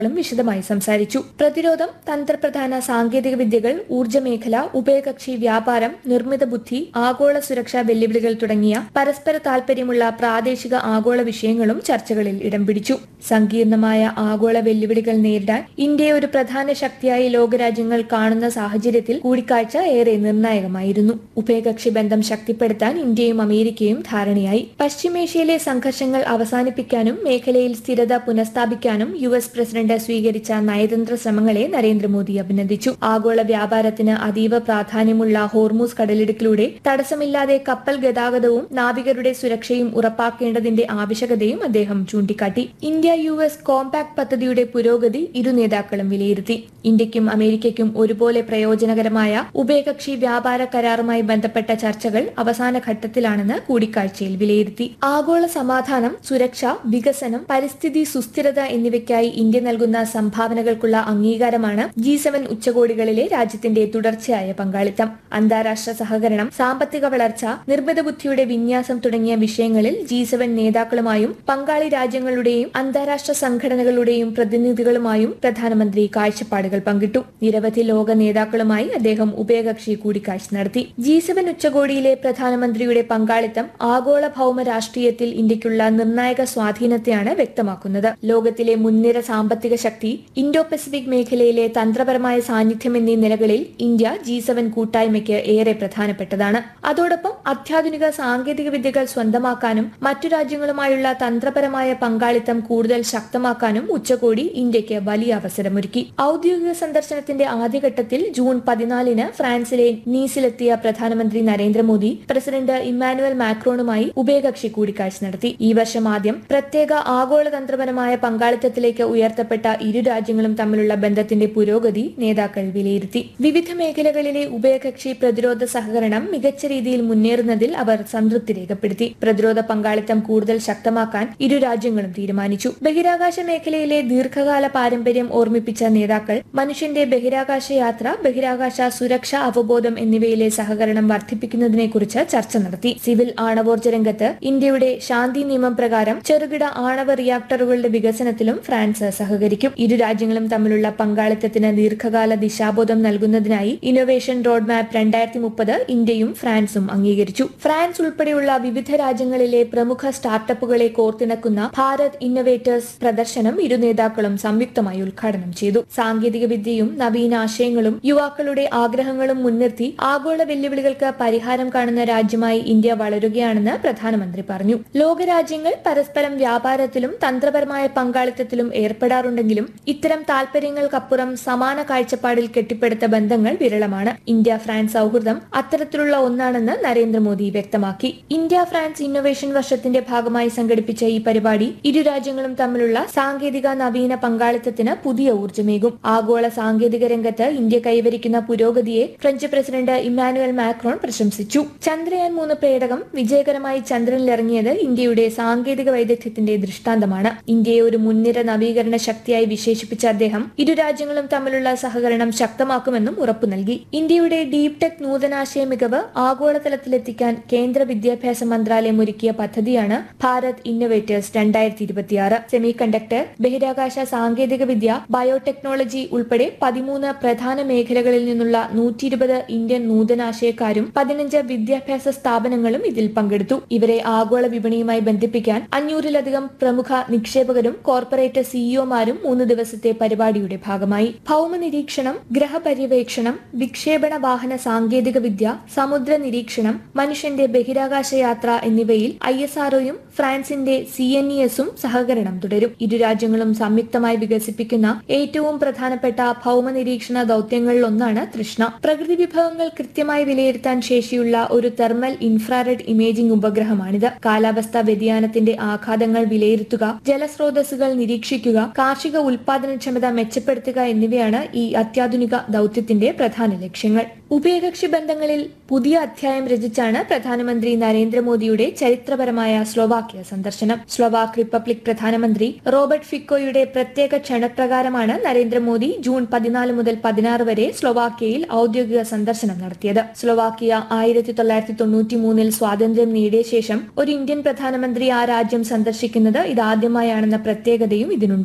ും വിശദമായി സംസാരിച്ചു പ്രതിരോധം തന്ത്രപ്രധാന സാങ്കേതിക വിദ്യകൾ ഊർജ്ജ മേഖല ഉഭയകക്ഷി വ്യാപാരം നിർമ്മിത ബുദ്ധി ആഗോള സുരക്ഷാ വെല്ലുവിളികൾ തുടങ്ങിയ പരസ്പര താൽപര്യമുള്ള പ്രാദേശിക ആഗോള വിഷയങ്ങളും ചർച്ചകളിൽ ഇടം പിടിച്ചു സങ്കീർണമായ ആഗോള വെല്ലുവിളികൾ നേരിടാൻ ഇന്ത്യയെ ഒരു പ്രധാന ശക്തിയായി ലോകരാജ്യങ്ങൾ കാണുന്ന സാഹചര്യത്തിൽ കൂടിക്കാഴ്ച ഏറെ നിർണായകമായിരുന്നു ഉഭയകക്ഷി ബന്ധം ശക്തിപ്പെടുത്താൻ ഇന്ത്യയും അമേരിക്കയും ധാരണയായി പശ്ചിമേഷ്യയിലെ സംഘർഷങ്ങൾ അവസാനിപ്പിക്കാനും മേഖലയിൽ സ്ഥിരത പുനഃസ്ഥാപിക്കാനും യു എസ് പ്രസിഡന്റ് സ്വീകരിച്ച നയതന്ത്ര ശ്രമങ്ങളെ നരേന്ദ്രമോദി അഭിനന്ദിച്ചു ആഗോള വ്യാപാരത്തിന് അതീവ പ്രാധാന്യമുള്ള ഹോർമൂസ് കടലിടുക്കിലൂടെ തടസ്സമില്ലാതെ കപ്പൽ ഗതാഗതവും നാവികരുടെ സുരക്ഷയും ഉറപ്പാക്കേണ്ടതിന്റെ ആവശ്യകതയും അദ്ദേഹം ചൂണ്ടിക്കാട്ടി ഇന്ത്യ യു എസ് കോമ്പാക്ട് പദ്ധതിയുടെ പുരോഗതി ഇരു നേതാക്കളും വിലയിരുത്തി ഇന്ത്യക്കും അമേരിക്കയ്ക്കും ഒരുപോലെ പ്രയോജനകരമായ ഉഭയകക്ഷി വ്യാപാര കരാറുമായി ബന്ധപ്പെട്ട ചർച്ചകൾ അവസാന ഘട്ടത്തിലാണെന്ന് കൂടിക്കാഴ്ചയിൽ വിലയിരുത്തി ആഗോള സമാധാനം സുരക്ഷ വികസനം പരിസ്ഥിതി സുസ്ഥിരത എന്നിവയ്ക്കായി ഇന്ത്യ നൽകുന്ന സംഭാവനകൾക്കുള്ള അംഗീകാരമാണ് ജി സെവൻ ഉച്ചകോടികളിലെ രാജ്യത്തിന്റെ തുടർച്ചയായ പങ്കാളിത്തം അന്താരാഷ്ട്ര സഹകരണം സാമ്പത്തിക വളർച്ച നിർമ്മിത ബുദ്ധിയുടെ വിന്യാസം തുടങ്ങിയ വിഷയങ്ങളിൽ ജി സെവൻ നേതാക്കളുമായും പങ്കാളി രാജ്യങ്ങളുടെയും അന്താരാഷ്ട്ര സംഘടനകളുടെയും പ്രതിനിധികളുമായും പ്രധാനമന്ത്രി കാഴ്ചപ്പാടുകൾ പങ്കിട്ടു നിരവധി ലോക നേതാക്കളുമായി അദ്ദേഹം ഉഭയകക്ഷി കൂടിക്കാഴ്ച നടത്തി ജി സെവൻ ഉച്ചകോടിയിലെ പ്രധാനമന്ത്രിയുടെ പങ്കാളിത്തം ആഗോള ഭൗമ രാഷ്ട്രീയത്തിൽ ഇന്ത്യക്കുള്ള നിർണായക സ്വാധീനത്തെയാണ് വ്യക്തമാക്കുന്നത് ലോകത്തിലെ മുൻനിര സാമ്പത്തിക ശക്തി ഇൻഡോ പസഫിക് മേഖലയിലെ തന്ത്രപരമായ സാന്നിധ്യം എന്നീ നിലകളിൽ ഇന്ത്യ ജി സെവൻ കൂട്ടായ്മയ്ക്ക് ഏറെ പ്രധാനപ്പെട്ടതാണ് അതോടൊപ്പം അത്യാധുനിക സാങ്കേതിക വിദ്യകൾ സ്വന്തമാക്കാനും മറ്റു രാജ്യങ്ങളുമായുള്ള തന്ത്രപരമായ പങ്കാളിത്തം കൂടുതൽ ശക്തമാക്കാനും ഉച്ചകോടി ഇന്ത്യക്ക് വലിയ അവസരമൊരുക്കി ഔദ്യോഗിക സന്ദർശനത്തിന്റെ ആദ്യഘട്ടത്തിൽ ജൂൺ പതിനാലിന് ഫ്രാൻസിലെ നീസിലെത്തിയ പ്രധാനമന്ത്രി നരേന്ദ്രമോദി പ്രസിഡന്റ് ഇമ്മാനുവൽ മാക്രോണുമായി ഉഭയകക്ഷി കൂടിക്കാഴ്ച നടത്തി ഈ വർഷം ആദ്യം പ്രത്യേക ആഗോളതന്ത്രപരമായ പങ്കാളിത്തത്തിലേക്ക് ഉയർത്തപ്പെട്ട ഇരു രാജ്യങ്ങളും തമ്മിലുള്ള ബന്ധത്തിന്റെ പുരോഗതി നേതാക്കൾ വിലയിരുത്തി വിവിധ മേഖലകളിലെ ഉഭയകക്ഷി പ്രതിരോധ സഹകരണം മികച്ച രീതിയിൽ മുന്നേറുന്നതിൽ അവർ സംതൃപ്തി രേഖപ്പെടുത്തി പ്രതിരോധ പങ്കാളിത്തം കൂടുതൽ ശക്തമാക്കാൻ ഇരു രാജ്യങ്ങളും തീരുമാനിച്ചു ബഹിരാകാശ മേഖലയിലെ ദീർഘകാല പാരമ്പര്യം ഓർമ്മിപ്പിച്ച നേതാക്ൾ മനുഷ്യന്റെ ബഹിരാകാശ യാത്ര ബഹിരാകാശ സുരക്ഷാ അവബോധം എന്നിവയിലെ സഹകരണം വർദ്ധിപ്പിക്കുന്നതിനെക്കുറിച്ച് ചർച്ച നടത്തി സിവിൽ ആണവോർജ്ജ രംഗത്ത് ഇന്ത്യയുടെ ശാന്തി നിയമം പ്രകാരം ചെറുകിട ആണവ റിയാക്ടറുകളുടെ വികസനത്തിലും ഫ്രാൻസ് സഹകരിക്കും ഇരു രാജ്യങ്ങളും തമ്മിലുള്ള പങ്കാളിത്തത്തിന് ദീർഘകാല ദിശാബോധം നൽകുന്നതിനായി ഇന്നൊവേഷൻ റോഡ് മാപ്പ് രണ്ടായിരത്തി മുപ്പത് ഇന്ത്യയും ഫ്രാൻസും അംഗീകരിച്ചു ഫ്രാൻസ് ഉൾപ്പെടെയുള്ള വിവിധ രാജ്യങ്ങളിലെ പ്രമുഖ സ്റ്റാർട്ടപ്പുകളെ കോർത്തിണക്കുന്ന ഭാരത് ഇന്നൊവേറ്റേഴ്സ് പ്രദർശനം ഇരു നേതാക്കളും സംയുക്തമായി ഉദ്ഘാടനം ചെയ്തു സാങ്കേതിക വിദ്യയും നവീന ആശയങ്ങളും യുവാക്കളുടെ ആഗ്രഹങ്ങളും മുൻനിർത്തി ആഗോള വെല്ലുവിളികൾക്ക് പരിഹാരം കാണുന്ന രാജ്യമായി ഇന്ത്യ വളരുകയാണെന്ന് പ്രധാനമന്ത്രി പറഞ്ഞു ലോകരാജ്യങ്ങൾ പരസ്പരം വ്യാപാരത്തിലും തന്ത്രപരമായ പങ്കാളിത്തത്തിലും ഏർപ്പെടാറുണ്ടെങ്കിലും ഇത്തരം താൽപര്യങ്ങൾക്കപ്പുറം സമാന കാഴ്ചപ്പാടിൽ കെട്ടിപ്പടുത്ത ബന്ധങ്ങൾ വിരളമാണ് ഇന്ത്യ ഫ്രാൻസ് സൗഹൃദം അത്തരത്തിലുള്ള ഒന്നാണെന്ന് നരേന്ദ്രമോദി വ്യക്തമാക്കി ഇന്ത്യ ഫ്രാൻസ് ഇന്നൊവേഷൻ വർഷത്തിന്റെ ഭാഗമായി സംഘടിപ്പിച്ച ഈ പരിപാടി ഇരു രാജ്യങ്ങളും തമ്മിലുള്ള സാങ്കേതിക നവീന പങ്കാളിത്തത്തിന് പുതിയ ഊർജ്ജമേകും ആഗോള സാങ്കേതിക രംഗത്ത് ഇന്ത്യ കൈവരിക്കുന്ന പുരോഗതിയെ ഫ്രഞ്ച് പ്രസിഡന്റ് ഇമ്മാനുവൽ മാക്രോൺ പ്രശംസിച്ചു ചന്ദ്രയാൻ മൂന്ന് പേടകം വിജയകരമായി ചന്ദ്രനിലിറങ്ങിയത് ഇന്ത്യയുടെ സാങ്കേതിക വൈദഗ്ധ്യത്തിന്റെ ദൃഷ്ടാന്തമാണ് ഇന്ത്യയെ ഒരു മുൻനിര നവീകരണ ശക്തിയായി വിശേഷിപ്പിച്ച അദ്ദേഹം ഇരു രാജ്യങ്ങളും തമ്മിലുള്ള സഹകരണം ശക്തമാക്കുമെന്നും ഉറപ്പു നൽകി ഇന്ത്യയുടെ ഡീപ് ടെക് നൂതനാശയ മികവ് ആഗോളതലത്തിലെത്തിക്കാൻ കേന്ദ്ര വിദ്യാഭ്യാസ മന്ത്രാലയം ഒരുക്കിയ പദ്ധതിയാണ് ഭാരത് ഇന്നൊവേറ്റേഴ്സ് രണ്ടായിരത്തി ഇരുപത്തിയാറ് സെമി കണ്ടക്ടർ ബഹിരാകാശ സാങ്കേതിക വിദ്യ ബയോടെക്നോളജി ഉൾപ്പെടെ പതിമൂന്ന് പ്രധാന മേഖലകളിൽ നിന്നുള്ള നൂറ്റി ഇരുപത് ഇന്ത്യൻ നൂതനാശയക്കാരും പതിനഞ്ച് വിദ്യാഭ്യാസ സ്ഥാപനങ്ങളും ഇതിൽ പങ്കെടുത്തു ഇവരെ ആഗോള വിപണിയുമായി ബന്ധിപ്പിക്കാൻ അഞ്ഞൂറിലധികം പ്രമുഖ നിക്ഷേപകരും കോർപ്പറേറ്റ് സിഇഒമാരും മൂന്ന് ദിവസത്തെ പരിപാടിയുടെ ഭാഗമായി ഭൗമ നിരീക്ഷണം ഗ്രഹപര്യവേക്ഷണം വിക്ഷേപണ വാഹന സാങ്കേതിക വിദ്യ സമുദ്ര നിരീക്ഷണം മനുഷ്യന്റെ ബഹിരാകാശ യാത്ര എന്നിവയിൽ ഐ എസ് ആർഒയും ഫ്രാൻസിന്റെ സി എൻ ഇ എസും സഹകരണം തുടരും ഇരു രാജ്യങ്ങളും സംയുക്തമായി വികസിപ്പിക്കുന്ന ഏറ്റവും പ്രധാനപ്പെട്ട ഭൗമ നിരീക്ഷണ ദൌത്യങ്ങളിലൊന്നാണ് തൃഷ്ണ പ്രകൃതി വിഭവങ്ങൾ കൃത്യമായി വിലയിരുത്താൻ ശേഷിയുള്ള ഒരു തെർമൽ ഇൻഫ്രാറെഡ് ഇമേജിംഗ് ഉപഗ്രഹമാണിത് കാലാവസ്ഥാ വ്യതിയാനത്തിന്റെ ആഘാതങ്ങൾ വിലയിരുത്തുക ജലസ്രോതസ്സുകൾ നിരീക്ഷിക്കുക കാർഷിക ഉൽപാദനക്ഷമത മെച്ചപ്പെടുത്തുക എന്നിവയാണ് ഈ അത്യാധുനിക ദൌത്യത്തിന്റെ പ്രധാന ലക്ഷ്യങ്ങൾ ഉഭയകക്ഷി ബന്ധങ്ങളിൽ പുതിയ അധ്യായം രചിച്ചാണ് പ്രധാനമന്ത്രി നരേന്ദ്രമോദിയുടെ ചരിത്രപരമായ സ്ലോവാക്യ സന്ദർശനം സ്ലോവാക് റിപ്പബ്ലിക് പ്രധാനമന്ത്രി റോബർട്ട് ഫിക്കോയുടെ പ്രത്യേക ക്ഷണപ്രകാരമാണ് നരേന്ദ്രമോദി ജൂൺ പതിനാല് മുതൽ പതിനാറ് വരെ സ്ലോവാക്യയിൽ ഔദ്യോഗിക സന്ദർശനം നടത്തിയത് സ്ലോവാക്യ ആയിരത്തി തൊള്ളായിരത്തി തൊണ്ണൂറ്റി മൂന്നിൽ സ്വാതന്ത്ര്യം നേടിയ ശേഷം ഒരു ഇന്ത്യൻ പ്രധാനമന്ത്രി ആ രാജ്യം സന്ദർശിക്കുന്നത് ഇതാദ്യമായാണെന്ന പ്രത്യേകതയും ഇതിനുണ്ട് വ്യവസായ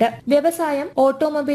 വ്യവസായം ഓട്ടോമൊബൈൽ